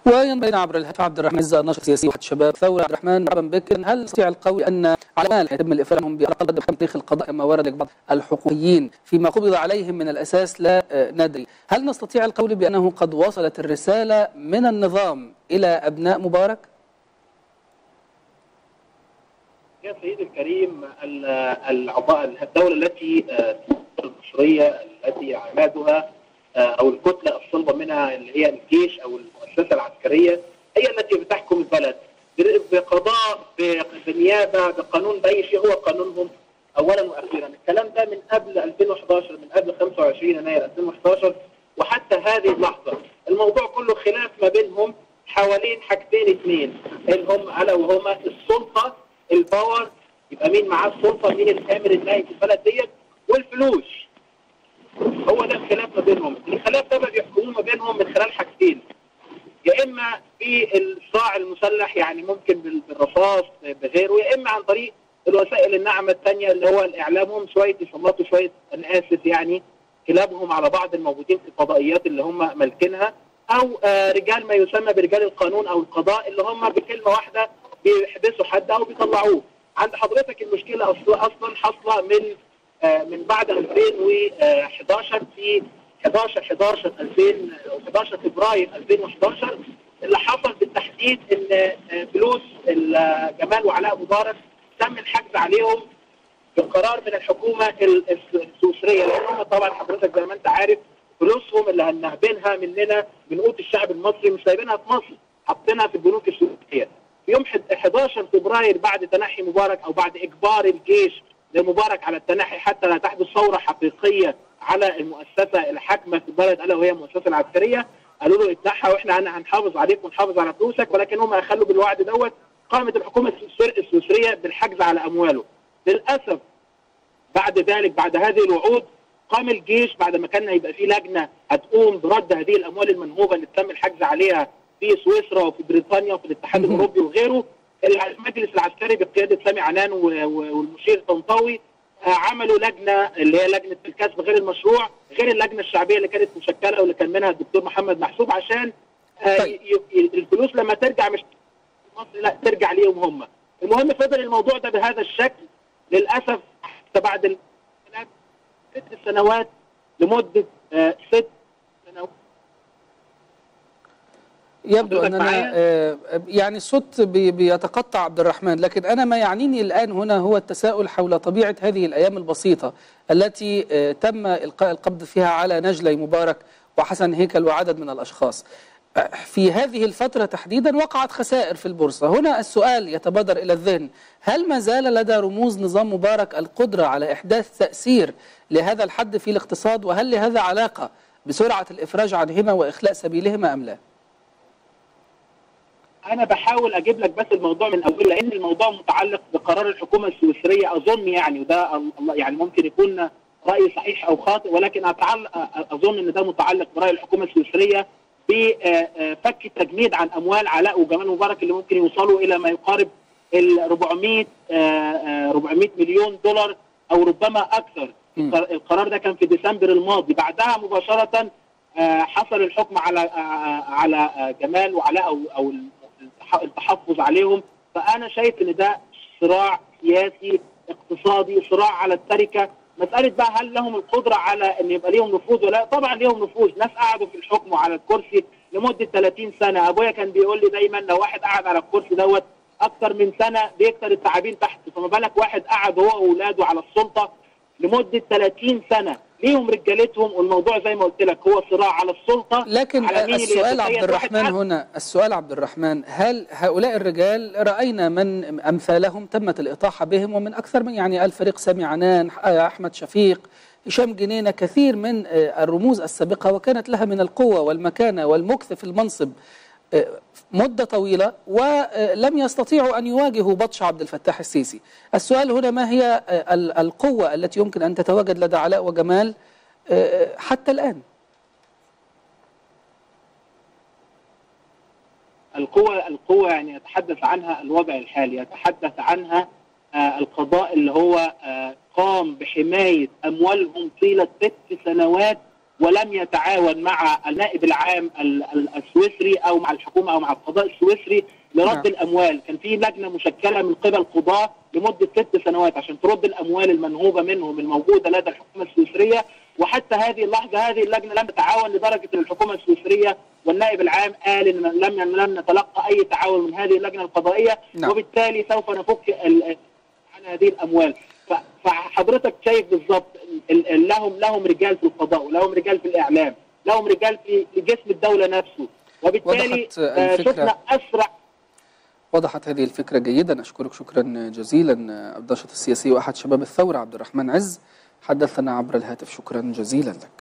وينبغي عبر الهاتف عبد الرحمن الزهر ناشط سياسي واحد شباب ثوره عبد الرحمن مرحبا بك هل يستطيع القول ان على مال يتم الافراج عنهم باقل قدر تاريخ القضاء كما ورد بعض الحقوقيين فيما قبض عليهم من الاساس لا ندري هل نستطيع القول بانه قد وصلت الرساله من النظام الى ابناء مبارك؟ يا سيدي الكريم الدوله التي المصريه التي عمادها او الكتله الصلبه منها اللي هي الجيش او المؤسسه العسكريه هي التي بتحكم البلد بقضاء بنيابه بقانون باي شيء هو قانونهم اولا واخيرا الكلام ده من قبل 2011 من قبل 25 يناير 2011 وحتى هذه اللحظه الموضوع كله خلاف ما بينهم حوالين حاجتين اثنين اللي هم الا وهما السلطه الباور يبقى مين معاه السلطه مين الامر الناهي في البلد ديت والفلوس هو ده الخلاف ما بينهم الخلاف ده بيحكموه ما بينهم من خلال حاجتين يا اما في الصراع المسلح يعني ممكن بالرصاص بغيره يا اما عن طريق الوسائل الناعمه الثانيه اللي هو الاعلام هم شويه يسلطوا شويه انا اسف يعني كلابهم على بعض الموجودين في الفضائيات اللي هم مالكينها او رجال ما يسمى برجال القانون او القضاء اللي هم بكلمه واحده بيحبسوا حد او بيطلعوه عند حضرتك المشكله اصلا حاصله من من بعد 2011 في 11 11 2000 11 فبراير 2011 اللي حصل بالتحديد ان فلوس جمال وعلاء مبارك تم الحجز عليهم بقرار من الحكومه السويسريه لان هم طبعا حضرتك زي ما انت عارف فلوسهم اللي هنهبنها مننا من قوت الشعب المصري مش سايبينها في مصر حاطينها في البنوك السويسريه في يوم 11 فبراير بعد تنحي مبارك او بعد اجبار الجيش لمبارك على التنحي حتى لا تحدث ثوره حقيقيه على المؤسسه الحاكمه في البلد الا وهي المؤسسه العسكريه قالوا له اتنحى واحنا هنحافظ عليك ونحافظ على فلوسك ولكن هم اخلوا بالوعد دوت قامت الحكومه السويسريه بالحجز على امواله للاسف بعد ذلك بعد هذه الوعود قام الجيش بعد ما كان هيبقى في لجنه هتقوم برد هذه الاموال المنهوبه اللي تم الحجز عليها في سويسرا وفي بريطانيا وفي الاتحاد الاوروبي وغيره المجلس العسكري بقياده سامي عنان والمشير طنطاوي عملوا لجنه اللي هي لجنه الكسب غير المشروع غير اللجنه الشعبيه اللي كانت مشكله واللي كان منها الدكتور محمد محسوب عشان طيب. الفلوس لما ترجع مش مصر لا ترجع ليهم هم المهم فضل الموضوع ده بهذا الشكل للاسف حتى بعد ست سنوات لمده ست سنوات يبدو اننا يعني الصوت بيتقطع عبد الرحمن لكن انا ما يعنيني الان هنا هو التساؤل حول طبيعه هذه الايام البسيطه التي تم القاء القبض فيها على نجلي مبارك وحسن هيكل وعدد من الاشخاص. في هذه الفتره تحديدا وقعت خسائر في البورصه، هنا السؤال يتبادر الى الذهن، هل ما زال لدى رموز نظام مبارك القدره على احداث تاثير لهذا الحد في الاقتصاد وهل لهذا علاقه بسرعه الافراج عنهما واخلاء سبيلهما ام لا؟ انا بحاول اجيب لك بس الموضوع من اوله لان الموضوع متعلق بقرار الحكومه السويسريه اظن يعني وده يعني ممكن يكون راي صحيح او خاطئ ولكن أتعلق اظن ان ده متعلق براي الحكومه السويسريه بفك التجميد عن اموال علاء وجمال مبارك اللي ممكن يوصلوا الى ما يقارب ال 400 400 مليون دولار او ربما اكثر م. القرار ده كان في ديسمبر الماضي بعدها مباشره حصل الحكم على على جمال وعلاء او او التحفظ عليهم فانا شايف ان ده صراع سياسي اقتصادي صراع على التركه مساله بقى هل لهم القدره على ان يبقى ليهم نفوذ ولا طبعا ليهم نفوذ ناس قعدوا في الحكم وعلى الكرسي لمده 30 سنه ابويا كان بيقول لي دايما لو واحد قعد على الكرسي دوت اكثر من سنه بيكسر التعابين تحت فما بالك واحد قعد هو واولاده على السلطه لمده 30 سنه ليهم رجالتهم والموضوع زي ما قلت لك هو صراع على السلطه لكن على السؤال عبد الرحمن هنا السؤال عبد الرحمن هل هؤلاء الرجال راينا من امثالهم تمت الاطاحه بهم ومن اكثر من يعني الفريق سامي عنان احمد شفيق هشام جنينه كثير من الرموز السابقه وكانت لها من القوه والمكانه والمكث في المنصب مدة طويلة ولم يستطيعوا أن يواجهوا بطش عبد الفتاح السيسي السؤال هنا ما هي القوة التي يمكن أن تتواجد لدى علاء وجمال حتى الآن القوة القوة يعني يتحدث عنها الوضع الحالي يتحدث عنها القضاء اللي هو قام بحماية أموالهم طيلة ست سنوات ولم يتعاون مع النائب العام ال- ال- السويسري او مع الحكومه او مع القضاء السويسري لرد نعم. نعم. الاموال كان في لجنه مشكله من قبل قضاه لمده ست سنوات عشان ترد الاموال المنهوبه منهم الموجوده لدى الحكومه السويسريه وحتى هذه اللحظه هذه اللجنه لم تتعاون لدرجه ان الحكومه السويسريه والنائب العام قال ان لم لم نتلقى اي تعاون من هذه اللجنه القضائيه نعم. وبالتالي سوف نفك ال- عن هذه الاموال ف- فحضرتك شايف بالظبط ال- ال- لهم لهم رجال في القضاء ولهم رجال في الاعلام لهم رجال في في جسم الدوله نفسه وبالتالي وضحت آه، الفكرة. شفنا اسرع وضحت هذه الفكرة جيدا أشكرك شكرا جزيلا الناشط السياسي وأحد شباب الثورة عبد الرحمن عز حدثنا عبر الهاتف شكرا جزيلا لك